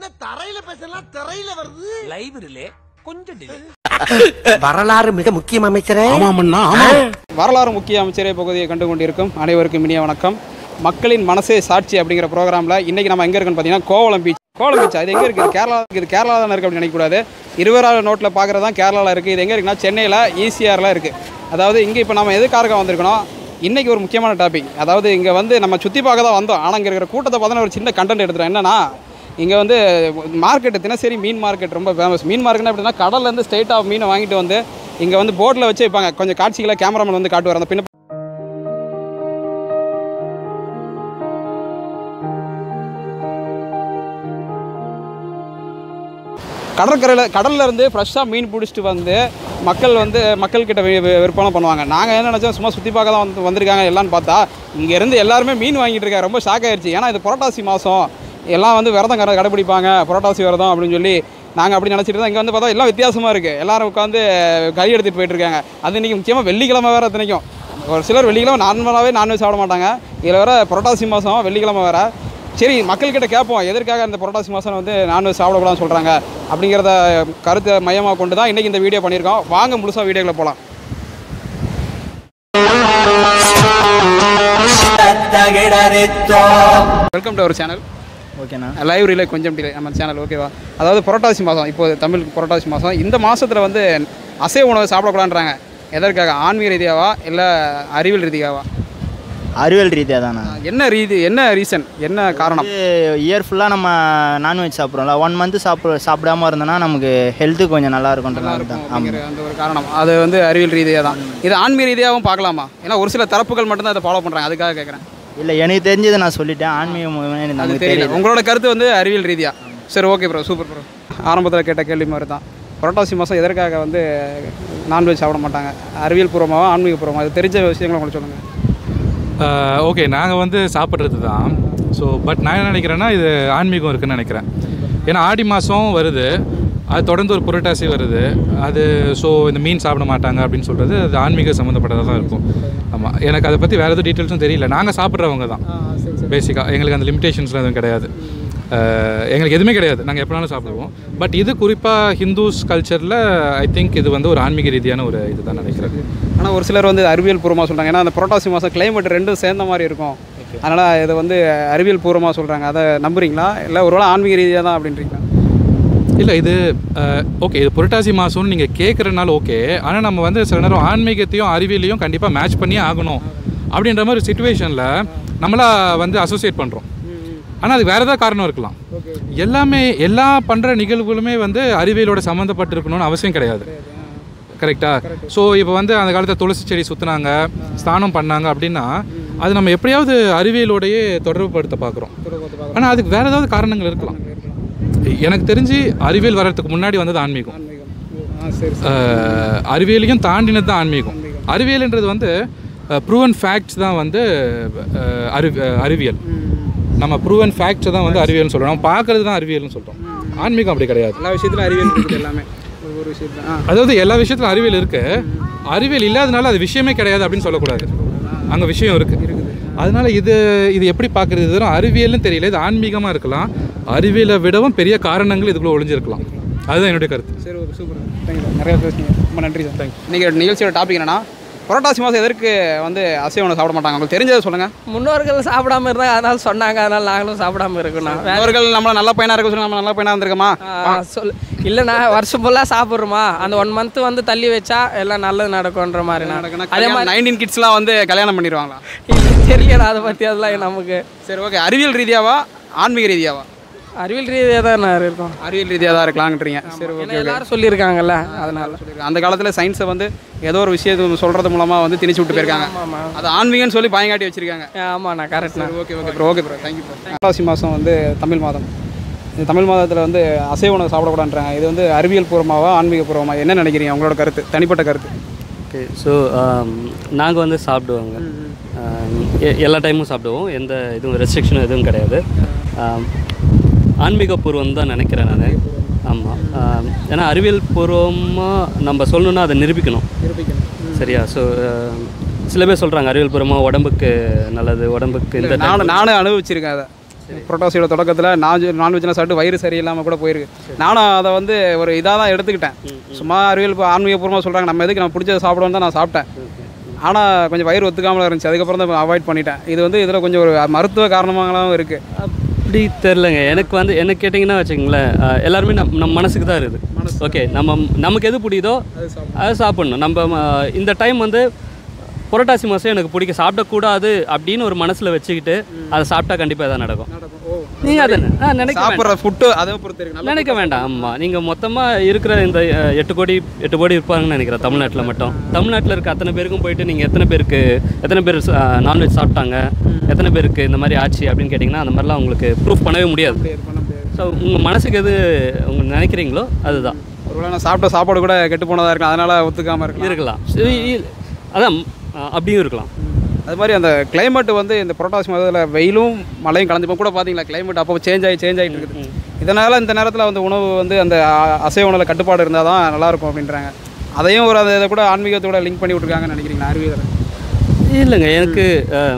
என்ன தரையில பேசலாம் திரையில வருது லைவ் ரிலே கொஞ்சம் டிலே வரலாறு மிக முக்கியம் அமைச்சரே வரலாறு முக்கிய அமைச்சரே பகுதியை கண்டு கொண்டிருக்கும் அனைவருக்கும் இனிய வணக்கம் மக்களின் மனசே சாட்சி அப்படிங்கிற ப்ரோக்ராமில் இன்றைக்கி நம்ம எங்கே இருக்குன்னு பார்த்தீங்கன்னா கோவளம் பீச் கோவளம் பீச் அது எங்கே இருக்குது கேரளா இது கேரளா தான் இருக்குது அப்படின்னு நினைக்கக்கூடாது இருபதாவது நோட்டில் பார்க்குறது தான் கேரளாவில் இருக்குது இது எங்கே இருக்குன்னா சென்னையில் ஈசிஆரில் இருக்குது அதாவது இங்கே இப்போ நம்ம எதுக்காக வந்திருக்கணும் இன்றைக்கி ஒரு முக்கியமான டாபிக் அதாவது இங்கே வந்து நம்ம சுற்றி பார்க்க தான் வந்தோம் ஆனால் இங்கே இருக்கிற கூட்டத்தை பார்த்தோன்னா ஒரு சின்ன கண்டென்ட் எடுத்துகிறோம் என்னன்னா இங்கே வந்து மார்க்கெட்டு தினசரி மீன் மார்க்கெட் ரொம்ப ஃபேமஸ் மீன் மார்க்கெட் எப்படின்னா கடல்லேருந்து ஸ்ட்ரைட்டாக மீனை வாங்கிட்டு வந்து இங்கே வந்து போட்டில் வச்சு வைப்பாங்க கொஞ்சம் காட்சிகளை கேமராமேன் வந்து காட்டுவார் அந்த பின்ன கடற்கரையில் கடல்ல இருந்து ஃப்ரெஷ்ஷாக மீன் பிடிச்சிட்டு வந்து மக்கள் வந்து மக்கள்கிட்ட வி- வி- விற்பனை பண்ணுவாங்க நாங்கள் என்ன நினச்சோம் சும்மா சுற்றி பார்க்க தான் வந்து வந்திருக்காங்க எல்லாம்னு பார்த்தா இங்கேருந்து எல்லாருமே மீன் வாங்கிட்டு இருக்காங்க ரொம்ப ஷாக் ஆயிடுச்சு ஏன்னா இது புரட்டாசி மாதம் எல்லாம் வந்து விரதம் கடை கடைப்பிடிப்பாங்க புரட்டாசி விரதம் அப்படின்னு சொல்லி நாங்கள் அப்படி நினச்சிட்டு தான் இங்கே வந்து பார்த்தா எல்லாம் வித்தியாசமாக இருக்குது எல்லாரும் உட்காந்து கை எடுத்துகிட்டு போயிட்டு இருக்காங்க அது இன்றைக்கி முக்கியமாக வெள்ளிக்கிழமை வேறு இத்தனைக்கும் ஒரு சிலர் வெள்ளிக்கிழமை நார்மலாகவே நான்வெஜ் சாப்பிட மாட்டாங்க இதில் வேற புரட்டாசி மாதம் வெள்ளிக்கிழமை வேற சரி மக்கள்கிட்ட கேட்போம் எதற்காக இந்த புரட்டாசி மாதம் வந்து நான்வெஜ் சாப்பிடக்கூடாதுன்னு சொல்கிறாங்க அப்படிங்கிறத கருத்தை மையமாக கொண்டு தான் இன்றைக்கி இந்த வீடியோ பண்ணியிருக்கோம் வாங்க முழுசாக வீடியோக்குள்ள போகலாம் வெல்கம் டு அவர் சேனல் ஓகேண்ணா லைவ் ரிலே கொஞ்சம் டிலே நம்ம சேனல் ஓகேவா அதாவது புரட்டாசி மாதம் இப்போ தமிழ் புரட்டாசி மாதம் இந்த மாதத்தில் வந்து அசைவ உணவு சாப்பிடக்கூடாதுன்றாங்க எதற்காக ஆன்மீக ரீதியாவா இல்லை அறிவியல் ரீதியாவா அறிவியல் ரீதியாக தானே என்ன ரீதி என்ன ரீசன் என்ன காரணம் இயர் ஃபுல்லாக நம்ம நான்வெஜ் சாப்பிட்றோம்ல ஒன் மந்த் சாப்பிட சாப்பிடாம இருந்தோன்னா நமக்கு ஹெல்த்து கொஞ்சம் நல்லா இருக்கும்ன்றனால இருக்கும் தான் ஆமாம் அப்படிங்கிற அந்த ஒரு காரணம் அது வந்து அறிவியல் ரீதியாக தான் இது ஆன்மீக ரீதியாகவும் பார்க்கலாமா ஏன்னா ஒரு சில தரப்புகள் மட்டும்தான் அதை ஃபாலோ பண்ணுறாங்க அதுக்காக கேட்குறேன் இல்லை எனக்கு தெரிஞ்சதை நான் சொல்லிட்டேன் ஆன்மீகம் அது நமக்கு தெரியல தெரியல உங்களோட கருத்து வந்து அறிவியல் ரீதியா சரி ஓகே ப்ரோ சூப்பர் ப்ரோ ஆரம்பத்தில் கேட்ட கேள்வி மாதிரி தான் புரட்டாசி மாதம் எதற்காக வந்து நான்வெஜ் சாப்பிட மாட்டாங்க அறிவியல் பூர்வமாவா ஆன்மீக பூர்வமாக அது தெரிஞ்ச விஷயங்களை உங்களுக்கு சொல்லுங்கள் ஓகே நாங்கள் வந்து சாப்பிட்றது தான் ஸோ பட் நான் என்ன நினைக்கிறேன்னா இது ஆன்மீகம் இருக்குன்னு நினைக்கிறேன் ஏன்னா ஆடி மாதம் வருது அது தொடர்ந்து ஒரு புரட்டாசி வருது அது ஸோ இந்த மீன் சாப்பிட மாட்டாங்க அப்படின்னு சொல்கிறது அது ஆன்மீக சம்மந்தப்பட்டதாக தான் இருக்கும் ஆமாம் எனக்கு அதை பற்றி வேறு எதுவும் டீட்டெயில்ஸும் தெரியல நாங்கள் சாப்பிட்றவங்க தான் பேசிக்காக எங்களுக்கு அந்த லிமிடேஷன்ஸ்லாம் எதுவும் கிடையாது அஹ், எங்களுக்கு எதுவுமே கிடையாது நாங்கள் எப்போனாலும் சாப்பிடுவோம் பட் இது குறிப்பாக ஹிந்துஸ் கல்ச்சரில் ஐ திங்க் இது வந்து ஒரு ஆன்மீக ரீதியான ஒரு இதுதான் நினைக்கிறேன் ஆனால் ஒரு சிலர் வந்து அறிவியல் பூர்வமாக சொல்கிறாங்க ஏன்னா அந்த புரட்டாசி மாதம் கிளைமேட் ரெண்டும் சேர்ந்த மாதிரி இருக்கும் அதனால் இதை வந்து அறிவியல் பூர்வமாக சொல்கிறாங்க அதை நம்புறீங்களா இல்லை ஒருவேளை ஆன்மீக ரீதியாக தான் அப்படின்றீங்களா இல்லை இது ஓகே இது புரட்டாசி மாதம்னு நீங்கள் கேட்குறனால ஓகே ஆனால் நம்ம வந்து சில நேரம் ஆன்மீகத்தையும் அறிவியலையும் கண்டிப்பாக மேட்ச் பண்ணியே ஆகணும் அப்படின்ற மாதிரி ஒரு சுச்சுவேஷனில் நம்மளா வந்து அசோசியேட் பண்ணுறோம் ஆனால் அது வேறு ஏதாவது காரணம் இருக்கலாம் எல்லாமே எல்லா பண்ணுற நிகழ்வுகளுமே வந்து அறிவியலோட சம்மந்தப்பட்டு இருக்கணும்னு அவசியம் கிடையாது கரெக்டா ஸோ இப்போ வந்து அந்த காலத்தில் துளசி செடி சுற்றுனாங்க ஸ்நானம் பண்ணாங்க அப்படின்னா அது நம்ம எப்படியாவது அறிவியலோடையே தொடர்புபடுத்த பார்க்குறோம் ஆனால் அதுக்கு வேறு ஏதாவது காரணங்கள் இருக்கலாம் எனக்கு தெரிஞ்சு அறிவியல் வர்றதுக்கு முன்னாடி வந்தது ஆன்மீகம் ஆ சரி அஹ், அறிவியலையும் தாண்டினது தான் ஆன்மீகம் அறிவியல்ன்றது வந்து ப்ரூவன் ஃபேக்ட்ஸ் தான் வந்து அஹ், அறி அஹ், அறிவியல் நம்ம ப்ரூவன் ஃபேக்ட்ஸை தான் வந்து அறிவியல்னு சொல்கிறோம் நம்ம பார்க்கறது தான் அறிவியல்னு சொல்கிறோம் ஆன்மீகம் அப்படி கிடையாது எல்லா விஷயத்துலையும் அறிவியல் இருக்குது எல்லாமே ஒரு ஒரு விஷயத்தில் ஆ அதாவது எல்லா விஷயத்திலும் அறிவியல் இருக்கு அறிவியல் இல்லாதனால அது விஷயமே கிடையாது அப்படின்னு சொல்லக்கூடாது அங்கே விஷயம் இருக்கு அதனால இது இது எப்படி பார்க்குறது இது வெறும் அறிவியல்னு தெரியல இது ஆன்மீகமாக இருக்கலாம் அறிவியலை விடவும் பெரிய காரணங்கள் இதுக்குள்ளே ஒளிஞ்சிருக்கலாம் அதுதான் என்னுடைய கருத்து சரி ஓகே சூப்பர் தேங்க்யூ நிறையா பேசுனீங்க ரொம்ப நன்றி சார் தேங்க்யூ நீங்கள் நிகழ்ச்சியோட டாபிக் என்னன்னா புரட்டாசி மாதம் எதற்கு வந்து அசைவ உணவு சாப்பிட மாட்டாங்க உங்களுக்கு தெரிஞ்சதை சொல்லுங்கள் முன்னோர்கள் சாப்பிடாம இருந்தாங்க அதனால சொன்னாங்க அதனால நாங்களும் சாப்பிடாம இருக்கோம் அவர்கள் நம்மள நல்ல பையனாக இருக்க சொல்லி நம்ம நல்ல பையனாக இருந்திருக்கோமா சொல் இல்லைண்ணா வருஷம் ஃபுல்லாக சாப்பிட்றோமா அந்த ஒன் மந்த் வந்து தள்ளி வச்சா எல்லாம் நல்லது நடக்கும்ன்ற மாதிரிண்ணா அதே மாதிரி நைன்டீன் கிட்ஸ்லாம் வந்து கல்யாணம் பண்ணிடுவாங்களா இல்ல, தெரியல அதை பற்றி அதெல்லாம் நமக்கு சரி ஓகே அறிவியல் ரீதியாவா ஆன்மீக ரீதியாவா அறிவியல் ரீதியாக தான் இருக்கும் அறிவியல் ரீதியாக தான் இருக்கலாங்கிறீங்க சரி ஏன்னா ஓகே எல்லாரும் சொல்லியிருக்காங்கல்ல அதனால சொல்லியிருக்காங்க. அந்த காலத்தில் சயின்ஸை வந்து ஏதோ ஒரு விஷயத்தை சொல்கிறது மூலமாக வந்து திணிச்சு விட்டு போயிருக்காங்க ஆமா. அது ஆன்மீகம்னு சொல்லி பயங்காட்டி வச்சிருக்காங்க ஆமாண்ணா கரெக்ட்ண்ணா okay okay bro okay bro thank you bro Purattasi மாதம் வந்து தமிழ் மாதம் இந்த தமிழ் மாதத்தில் வந்து அசைவ உணவு சாப்பிடக்கூடாதுன்றாங்க இது வந்து அறிவியல் பூர்வமாவா ஆன்மீக பூர்வமா என்ன நினைக்கிறீங்க உங்களோட கருத்து தனிப்பட்ட கருத்து ஓகே ஸோ நாங்கள் வந்து சாப்பிடுவோங்க ஆம், எ- எல்லா டைமும் சாப்பிடுவோம் எந்த இதுவும் ரெஸ்ட்ரிக்ஷனும் எதுவும் கிடையாது ஆம், ஆன்மீக பூர்வம் தான் நினைக்கிறேன் நான் ஆமாம் ஏன்னா அறிவியல் பூர்வமாக நம்ம சொல்லணும்னா அதை நிரூபிக்கணும் சரியா ஸோ சில பேர் சொல்கிறாங்க அறிவியல் பூர்வமாக உடம்புக்கு நல்லது உடம்புக்கு இந்த நானும் நானும் அனுபவிச்சிருக்கேன் அதை புரோட்டாசியோட தொடக்கத்தில் நான் நான்வெஜ்லாம் சாப்பிட்டு வயிறு சரியில்லாமல் கூட போயிருக்கு நானும் அதை வந்து ஒரு இதாக தான் எடுத்துக்கிட்டேன் சும்மா அறிவியல் இப்போ ஆன்மீகபூர்வமாக சொல்கிறாங்க நம்ம எதுக்கு நம்ம பிடிச்சதை சாப்பிடணும் தான் நான் சாப்பிட்டேன் ஆனால் கொஞ்சம் வயிறு ஒத்துக்காமல் இருந்துச்சு அதுக்கப்புறம் தான் அவாய்ட் பண்ணிட்டேன் இது வந்து இதில் கொஞ்சம் ஒரு மருத்துவ காரணமாகவும் இருக்குது அப்படி தெரிலங்க எனக்கு வந்து என்ன கேட்டிங்கன்னா வச்சுக்கோங்களேன் அஹ், எல்லாருமே நம் நம்ம மனசுக்கு தான் இருக்குது ஓகே நம்ம நமக்கு எது பிடிக்குதோ அதை சாப்பிட்ணும் நம்ம அஹ், இந்த டைம் வந்து புரட்டாசி மாதம் எனக்கு பிடிக்க சாப்பிடக்கூடாது அப்படின்னு ஒரு மனசில் வச்சுக்கிட்டு அதை சாப்பிட்டா கண்டிப்பாக எதாவது நடக்கும் நீங்கள் அதை ஆ, நினைக்க வேண்டாம். சாப்பிட்ற ஃபுட்டு அதை பொறுத்து இருக்கு நல்லா நினைக்க வேண்டாம் ஆமாம் நீங்கள் மொத்தமாக இருக்கிற இந்த அஹ், எட்டு கோடி எட்டு கோடி இருப்பாங்கன்னு நினைக்கிறேன் தமிழ்நாட்டில் மட்டும் தமிழ்நாட்டில் இருக்க அத்தனை பேருக்கும் போயிட்டு நீங்கள் எத்தனை பேருக்கு எத்தனை பேர் நான்வெஜ் சாப்பிட்டாங்க எத்தனை பேருக்கு இந்த மாதிரி ஆச்சு அப்படின்னு கேட்டிங்கன்னா அந்த மாதிரிலாம் உங்களுக்கு ப்ரூஃப் பண்ணவே முடியாது பண்ண முடியாது ஸோ உங்கள் மனசுக்கு எது உங்க நினைக்கிறீங்களோ அதுதான் ஒருவேளை நான் சாப்பிட்ட சாப்பாடு கூட கெட்டு போனதாக இருக்கும் அதனால் ஒத்துக்காமல் இருக்கலாம் இருக்கலாம் சரி, இ- அதான் அஹ், அப்படியும் இருக்கலாம் அது மாதிரி அந்த climate வந்து இந்த புரட்டாசி மாதத்தில் வெயிலும் மழையும் கலந்து இப்போ கூட பார்த்தீங்களா climate அப்போ சேஞ்ச் ஆகி சேஞ்ச் ஆகிட்டு இருக்குது இதனால் இந்த நேரத்தில் வந்து உணவு வந்து அந்த அ- அசைவ உணவில் கட்டுப்பாடு இருந்தால் தான் நல்லாயிருக்கும் அப்படின்றாங்க அதையும் ஒரு அதை இதை கூட ஆன்மீகத்தோட லிங்க் பண்ணி விட்ருக்காங்கன்னு நினைக்கிறீங்களா அறிவியல் இல்லைங்க எனக்கு அஹ்,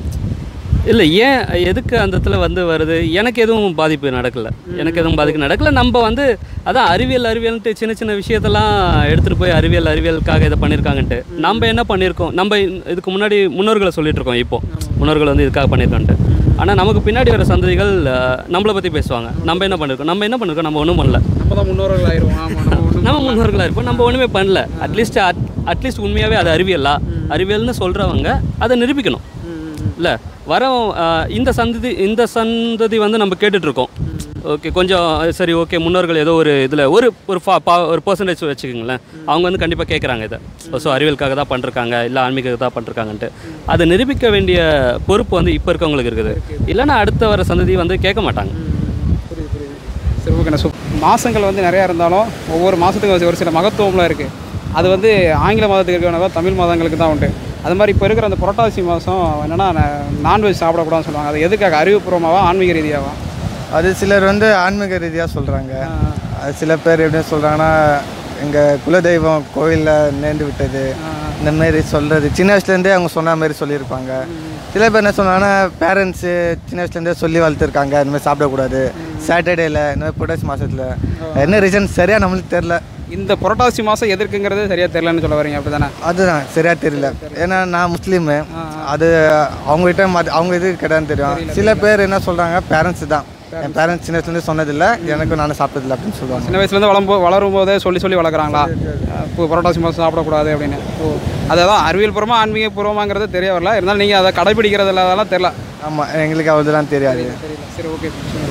இல்லை ஏன் எதுக்கு அந்த இடத்துல வந்து வருது எனக்கு எதுவும் பாதிப்பு நடக்கல எனக்கு எதுவும் பாதிப்பு நடக்கல நம்ம வந்து அதான் அறிவியல் அறிவியல்ன்ட்டு சின்ன சின்ன விஷயத்தெல்லாம் எடுத்துகிட்டு போய் அறிவியல் அறிவியலுக்காக இதை பண்ணியிருக்காங்கன்ட்டு நம்ம என்ன பண்ணியிருக்கோம் நம்ம இந்த- இதுக்கு முன்னாடி முன்னோர்களை சொல்லிட்டு இருக்கோம் இப்போ முன்னோர்கள் வந்து இதுக்காக பண்ணியிருக்கோன்ட்டு ஆனால் நமக்கு பின்னாடி வர சந்ததிகள் அஹ், நம்மளை பற்றி பேசுவாங்க நம்ம என்ன பண்ணியிருக்கோம் நம்ம என்ன பண்ணியிருக்கோம் நம்ம ஒன்றும் பண்ணல நம்ம தான் முன்னோர்கள் ஆயிடுவோம் ஆமாம் நம்ம ஒண்ணும் நம்ம முன்னோர்களாக இருப்போம் நம்ம ஒன்றுமே பண்ணல அட்லீஸ்ட் அட்லீஸ்ட் உண்மையாகவே அது அறிவியலா அறிவியல்னு சொல்கிறவங்க அதை நிரூபிக்கணும் இல்லை வர ஆஹ், இந்த சந்ததி இந்த சந்ததி வந்து நம்ம கேட்டுட்ருக்கோம் ஓகே கொஞ்சம் சரி ஓகே முன்னோர்கள் ஏதோ ஒரு இதில் ஒரு ஒரு ஃபா பா ஒரு பர்சன்டேஜ் வச்சுக்கோங்களேன் அவங்க வந்து கண்டிப்பாக கேட்குறாங்க இதை ஸோ அறிவியலுக்காக தான் பண்ணிருக்காங்க இல்லை ஆன்மீகத்துக்கு தான் பண்ணிருக்காங்கன்ட்டு அதை நிரூபிக்க வேண்டிய பொறுப்பு வந்து இப்போ இருக்கவங்களுக்கு இருக்குது இல்லைன்னா அடுத்த வர சந்ததி வந்து கேட்க மாட்டாங்க புரியுது புரியுது சரி ஓகேண்ணா ஸோ மாதங்கள் வந்து நிறையா இருந்தாலும் ஒவ்வொரு மாதத்துக்கும் ஒரு சில மகத்துவம்லாம் இருக்குது அது வந்து ஆங்கில மாதத்துக்கு இருக்கிறவங்க தமிழ் மாதங்களுக்கு தான் உண்டு அது மாதிரி இப்போ இருக்கிற அந்த புரட்டாசி மாதம் என்னென்னா நான்வெஜ் சாப்பிடக்கூடாதுன்னு சொல்லுவாங்க அது எதுக்காக அறிவுபூர்வமாவா ஆன்மீக ரீதியாவா அது சிலர் வந்து ஆன்மீக ரீதியாக சொல்கிறாங்க அது சில பேர் எப்படி சொல்கிறாங்கன்னா எங்கள் குலதெய்வம் கோயிலில் நேர்ந்து விட்டது இந்த மாதிரி சொல்கிறது சின்ன வயசுலேருந்தே அவங்க சொன்ன மாதிரி சொல்லியிருப்பாங்க சில பேர் என்ன சொன்னாங்கன்னா பேரண்ட்ஸு சின்ன வயசுலேருந்தே சொல்லி வளர்த்துருக்காங்க இந்த மாதிரி சாப்பிடக்கூடாது சாட்டர்டேயில் இந்த மாதிரி புரட்டாசி மாதத்தில் என்ன ரீசன் சரியாக நம்மளுக்கு தெரில இந்த புரட்டாசி மாதம் எதற்குங்கிறது சரியாக தெரியலன்னு சொல்ல வரீங்க அப்படி தானே அதுதான் சரியாக தெரியல ஏன்னா நான் முஸ்லீமு அது அவங்ககிட்ட மத அவங்க இது கிடையாதுன்னு தெரியும் சில பேர் என்ன சொல்கிறாங்க பேரண்ட்ஸ் தான் என் பேரண்ட்ஸ் சின்ன வயசுலேருந்து சொன்னதில்லை எனக்கும் நானும் சாப்பிட்டதில்லை அப்படின்னு சொல்லுவாங்க சின்ன வயசுலேருந்து வளரும் வளரும் போதே சொல்லி சொல்லி வளர்க்குறாங்களா இப்போ புரட்டாசி மாதம் சாப்பிடக்கூடாது அப்படின்னு ஓ அதுதான் அறிவியல் பூர்வமாக ஆன்மீக பூர்வமாங்கிறது தெரிய வரல இருந்தாலும் நீங்கள் அதை கடைபிடிக்கிறதுல அதெல்லாம் தெரில ஆமாம் எங்களுக்கு அவ்வளோதான் தெரியாது தெரியல சரி ஓகே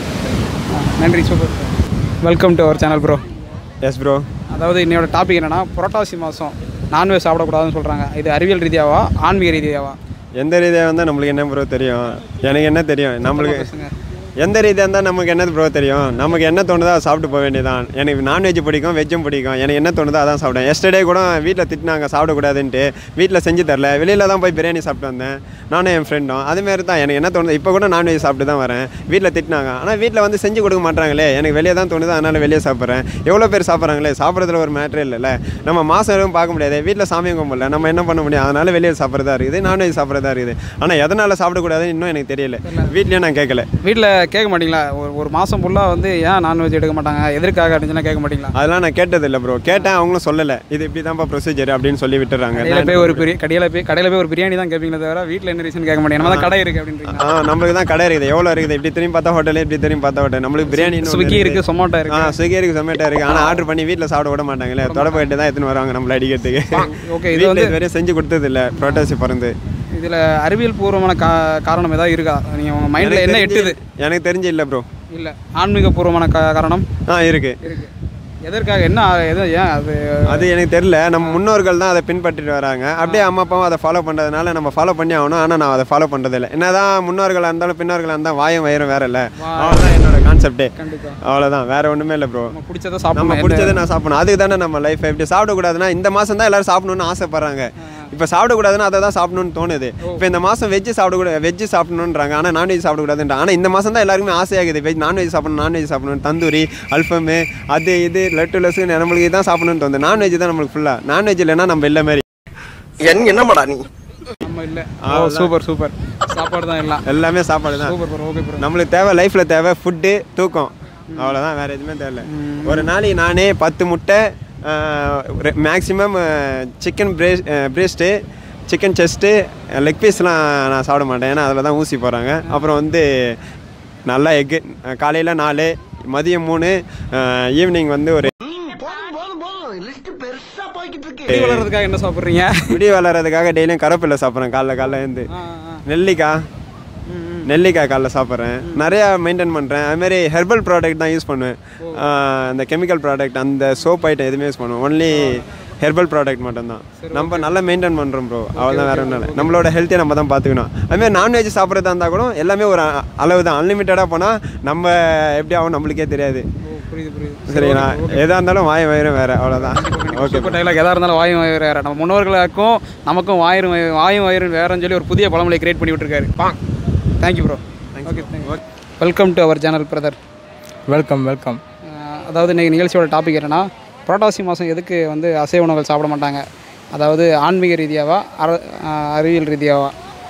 நன்றி super welcome to our channel bro yes bro அதாவது இன்னையோட டாபிக் என்னன்னா புரட்டாசி மாதம் நான்வெஜ் சாப்பிடக்கூடாதுன்னு சொல்கிறாங்க இது அறிவியல் ரீதியாவா ஆன்மீக ரீதியாவா எந்த ரீதியாக இருந்தால் நம்மளுக்கு என்ன ப்ரோ தெரியும் எனக்கு என்ன தெரியும் நம்மளுக்கு பேசுங்க எந்த ரீதியாக இருந்தால் நமக்கு என்ன ப்ரோ தெரியும் நமக்கு என்ன தோணுதோ அதை சாப்பிட்டு போக வேண்டியதான் எனக்கு நான்வெஜ் பிடிக்கும் வெஜ்ஜும் பிடிக்கும் எனக்கு என்ன தோணுதோ அதான் சாப்பிட்டேன் எஸ்டர்டே கூட வீட்டில் திட்டினாங்க சாப்பிடக்கூடாதுன்ட்டு வீட்டில் செஞ்சு தரல வெளியில் தான் போய் பிரியாணி சாப்பிட்டு வந்தேன் நானும் என் ஃப்ரெண்டும் அதுமாரி தான் எனக்கு என்ன தோணுது இப்போ கூட நான்வெஜ் சாப்பிட்டு தான் வரேன் வீட்டில் திட்டினாங்க ஆனால் வீட்டில் வந்து செஞ்சு கொடுக்க மாட்டாங்களே எனக்கு வெளியே தான் தோணுது அதனால் வெளியே சாப்பிட்றேன் எவ்வளோ பேர் சாப்பிட்றாங்களே சாப்பிட்றதுல ஒரு மேட்ரே இல்லைல்ல நம்ம மாதம் எதுவும் பார்க்க முடியாது வீட்டில் சாமியும் கும்பிடல நம்ம என்ன பண்ண முடியும் அதனால் வெளியே சாப்பிட்றதா இருக்குது நான்வெஜ் சாப்பிட்றதா இருக்குது ஆனால் எதனால் சாப்பிடக்கூடாதுன்னு இன்னும் எனக்கு தெரியல வீட்லேயும் நான் கேட்கல வீட்டில் கேட்க மாட்டீங்களா ஒரு ஒரு மாதம் ஃபுல்லாக வந்து ஏன் நான்வெஜ் எடுக்க மாட்டாங்க எதற்காக அப்படின்னு கேட்க மாட்டீங்களா அதெல்லாம் நான் கேட்டதில்லை ப்ரோ கேட்டேன் அவங்களும் சொல்லலை இது இப்படி தான்ப்பா ப்ரொசீஜர் அப்படின்னு சொல்லி விட்டுறாங்க கடையில் போய் ஒரு பிரி கடையில் போய் கடையில் போய் ஒரு பிரியாணி தான் கேட்பீங்களே தவிர வீட்டில் என்ன ரீசன் கேட்க மாட்டீங்க நம்ம தான் கடை இருக்குது அப்படின்றீங்க ஆ நம்மளுக்கு தான் கடை இருக்குது எவ்வளோ இருக்குது இப்படி திரும்பி பார்த்தா ஹோட்டல் இப்படி திரும்பி பார்த்தா ஹோட்டல் நம்மளுக்கு பிரியாணி ஸ்விக்கி இருக்குது சொமோட்டோ ஆ இருக்குது ஸ்விக்கி இருக்குது சொமேட்டோ இருக்குது ஆனால் ஆர்டர் பண்ணி வீட்டில் சாப்பிட விட மாட்டாங்களே தொடப்பு கட்டி தான் எடுத்துன்னு வருவாங்க நம்மள அடிக்கிறதுக்கு ஓகே இது வீட்டில் வந்து இதுவரை செஞ்சு கொடுத்ததில்ல புரோட்டாசி பிறந்து இதில் அறிவியல் பூர்வமான கா காரணம் ஏதாவது இருக்கா நீங்கள் உங்கள் மைண்டில் என்ன எனக்கு எட்டுது தெரிஞ்சு- எனக்கு தெரிஞ்சு இல்லை ப்ரோ இல்லை ஆன்மீக பூர்வமான கா காரணம் ஆ இருக்குது இருக்கு எதற்காக என்ன எது ஏன் அது அது எனக்கு தெரியல நம்ம முன்னோர்கள் தான் அதை பின்பற்றிட்டு வராங்க அப்படியே அம்மா அப்பாவும் அதை ஃபாலோ பண்ணுறதுனால நம்ம ஃபாலோ பண்ணி ஆகணும் ஆனால் நான் அதை ஃபாலோ பண்ணுறதில்ல என்னதான் முன்னோர்களாக இருந்தாலும் பின்னோர்களாக இருந்தால் வாயும் வயிறும் வேற இல்லை அவ்வளோதான் என்னோட கான்செப்டே கண்டிப்பாக அவ்வளோதான் வேற ஒன்றுமே இல்லை ப்ரோ நம்ம பிடிச்சதை நம்ம சாப்பிடணும் பிடிச்சதை நான் சாப்பிடணும் அதுக்கு தானே நம்ம லைஃப் இப்படி சாப்பிடக்கூடாதுன்னா இந்த மாதம் தான் எல்லாரும் சாப்பிடணும்னு ஆசைப்படுறாங்க இப்போ சாப்பிடக்கூடாதுன்னா அதை தான் சாப்பிடணும்னு தோணுது இப்போ இந்த மாதம் வெஜ்ஜு சாப்பிடக்கூடாது வெஜ்ஜு சாப்பிடணுன்றாங்க ஆனால் நான்வெஜ் சாப்பிடக்கூடாதுன்றாங்க ஆனால் இந்த மாதம் தான் எல்லாருக்குமே ஆசையாகுது வெஜ் நான்வெஜ் சாப்பிடணும் நான்வெஜ் சாப்பிடணும் தந்தூரி அல்ஃபமு அது இது லட்டு லஸ்ஸு நம்மளுக்கு இதான் சாப்பிடணும்னு தோணுது நான்வெஜ் தான் நம்மளுக்கு ஃபுல்லாக நான்வெஜ் இல்லைன்னா நம்ம இல்லை மாதிரி என் என்னமாடா நீ நம்ம நம்ம இல்லை ஓ அவ்வளவுதான். சூப்பர் சூப்பர் சாப்பாடு தான் எல்லாம் எல்லாமே சாப்பாடு தான் சூப்பர் ப்ரோ ஓகே ப்ரோ நம்மளுக்கு தேவை லைஃப்பில் தேவை ஃபுட்டு தூக்கம் அவ்வளோதான் வேறு எதுவுமே தேவையில்ல ஒரு நாளைக்கு நானே பத்து முட்டை maximum chicken breast breast chicken chest leg பீஸ்லாம் நான் சாப்பிட மாட்டேன் ஏன்னா அதில் தான் ஊசி போடுறாங்க அப்புறம் வந்து நல்லா எக்கு காலையில் நாலு மதியம் மூணு ஈவினிங் வந்து ஒரு போதும் போதும் போதும் லிஸ்ட் பெருசா போய்கிட்டு இருக்கு முடி வளர்றதுக்காக என்ன சாப்பிட்றீங்க முடி வளர்கிறதுக்காக டெய்லியும் கருவேப்பிலை சாப்பிட்றேன் காலைல காலைல இருந்து நெல்லிக்காய் நெல்லிக்காய் காலைல சாப்பிட்றேன் நிறையா மெயின்டைன் பண்ணுறேன் அதுமாரி ஹெர்பல் ப்ராடக்ட் தான் யூஸ் பண்ணுவேன் ஆஹ் அந்த கெமிக்கல் ப்ராடக்ட் அந்த சோப் ஐட்டம் எதுவுமே யூஸ் பண்ணுவேன் ஒன்லி ஹெர்பல் ப்ராடக்ட் மட்டும்தான் நம்ம நல்லா மெயின்டைன் பண்ணுறோம் ப்ரோ அவ்வளோதான் வேறு ஒன்றும் இல்லை நம்மளோட ஹெல்த்தை நம்ம தான் பார்த்துக்கணும் அதுமாதிரி நான்வெஜ் சாப்பிட்றதா இருந்தால் கூட எல்லாமே ஒரு அ- அளவு தான் அன்லிமிட்டடாக போனால் நம்ம எப்படி ஆகும் நம்மளுக்கே தெரியாது புரியுது புரியுது சரிங்களா எதாக இருந்தாலும் வாய் வயிறும் வேறு அவ்வளோதான் ஓகே சூப்பர் டைலாக் எதாக இருந்தாலும் வாயும் வயிறு வேறு நம்ம முன்னோர்களுக்கும் நமக்கும் வாயிரும் வயிறு- வாயும் வயிறும் வேறன்னு சொல்லி ஒரு புதிய பழமொழியை கிரியேட் பண்ணி விட்டுருக்காரு பாங் thank you bro okay welcome to our channel brother welcome welcome அதாவது இன்றைக்கி நிகழ்ச்சியோட டாபிக் என்னென்னா புரட்டாசி மாதம் எதுக்கு வந்து அசைவ உணவுகள் சாப்பிட மாட்டாங்க அதாவது ஆன்மீக ரீதியாவா அற ஆஹ் அறிவியல் ரீதியாவா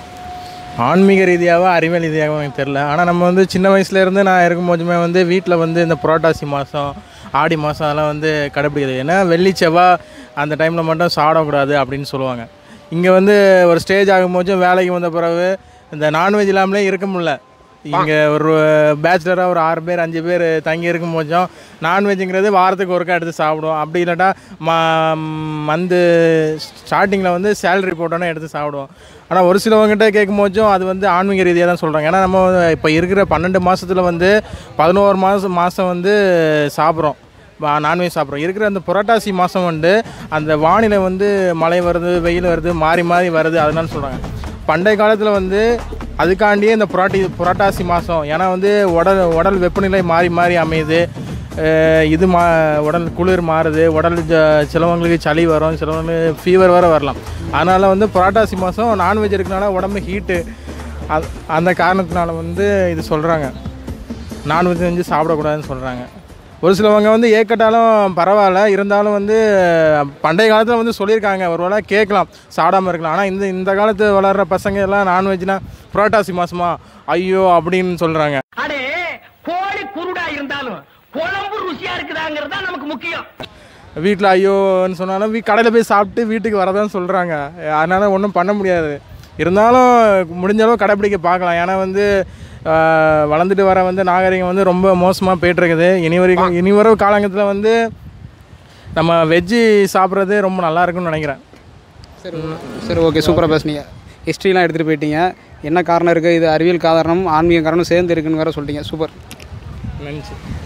ஆன்மீக ரீதியாகவோ அறிவியல் ரீதியாகவும் எனக்கு தெரில ஆனால் நம்ம வந்து சின்ன வயசுலேருந்து நான் இருக்கும்போதுமே வந்து வீட்டில் வந்து இந்த புரட்டாசி மாதம் ஆடி மாதம் அதெல்லாம் வந்து கடைப்பிடிக்கிறது ஏன்னா வெள்ளி செவ்வாய் அந்த டைமில் மட்டும் சாப்பிடக்கூடாது அப்படின்னு சொல்லுவாங்க இங்கே வந்து ஒரு ஸ்டேஜ் ஆகும்போதும் வேலைக்கு வந்த பிறகு இந்த நான்வெஜ் இல்லாமலே இருக்க முடியல இங்கே ஒரு பேச்சுலராக ஒரு ஆறு பேர் அஞ்சு பேர் தங்கி இருக்கும் போதும் நான்வெஜ்ஜுங்கிறது வாரத்துக்கு ஒருக்கா எடுத்து சாப்பிடுவோம் அப்படி இல்லாட்டா மா மந்த்து ஸ்டார்டிங்கில் வந்து சேலரி போட்டோன்னே எடுத்து சாப்பிடுவோம் ஆனால் ஒரு சிலவங்ககிட்ட கேட்கும் போதும் அது வந்து ஆன்மீக ரீதியாக தான் சொல்கிறாங்க ஏன்னா நம்ம இப்போ இருக்கிற பன்னெண்டு மாதத்தில் வந்து பதினோரு மாதம் மாதம் வந்து சாப்பிட்றோம் நான்வெஜ் சாப்பிட்றோம் இருக்கிற அந்த புரட்டாசி மாதம் வந்து அந்த வானிலை வந்து மழை வருது வெயில் வருது மாறி மாறி வருது அதனால சொல்கிறாங்க பண்டைய காலத்தில் வந்து அதுக்காண்டியே இந்த புராட்டி புரட்டாசி மாதம் ஏன்னா வந்து உடல் உடல் வெப்பநிலை மாறி மாறி அமையுது அஹ் இது மா உடல் குளிர் மாறுது உடல் ஜ- சிலவங்களுக்கு சளி வரும் சிலவங்களுக்கு ஃபீவர் வர வரலாம் அதனால் வந்து புரட்டாசி மாதம் நான்வெஜ் இருக்கனால உடம்பு ஹீட்டு அது அந்த காரணத்தினால வந்து இது சொல்கிறாங்க நான்வெஜ் வந்து சாப்பிடக்கூடாதுன்னு சொல்கிறாங்க ஒரு சிலவங்க வந்து ஏக்கட்டாலும் பரவாயில்ல இருந்தாலும் வந்து பண்டைய காலத்தில் வந்து சொல்லியிருக்காங்க ஒரு வேளை கேட்கலாம் சாப்பிடாம இருக்கலாம் ஆனால் இந்த இந்த காலத்து வளர்கிற பசங்க எல்லாம் நான்வெஜ்னா புரோட்டாசி மாசமா ஐயோ அப்படின்னு சொல்கிறாங்க அடே கோழி குருடா இருந்தாலும் குழம்பு ருசியா இருக்குதாங்கிறது தான் நமக்கு முக்கியம் வீட்டில் ஐயோன்னு சொன்னாலும் வீ கடையில் போய் சாப்பிட்டு வீட்டுக்கு வரதான் சொல்கிறாங்க அதனால் ஒன்றும் பண்ண முடியாது இருந்தாலும் முடிஞ்ச அளவு கடைப்பிடிக்க பார்க்கலாம் ஏன்னா வந்து ஆஹ், வளர்ந்துட்டு வர வந்து நாகரிகம் வந்து ரொம்ப மோசமாக போயிட்டுருக்குது இனி வரைக்கும் இனி வர காலங்கத்தில் வந்து நம்ம வெஜ்ஜி சாப்பிட்றது ரொம்ப நல்லா இருக்கும்னு நினைக்கிறேன் சரி சரி ஓகே சூப்பராக பேசுனீங்க ஹிஸ்ட்ரிலாம் எடுத்துகிட்டு போயிட்டீங்க என்ன காரணம் இருக்குது இது அறிவியல் காரணம் ஆன்மீக காரணம் சேர்ந்து இருக்குன்னு வேறு சொல்லிட்டீங்க சூப்பர் நினச்சி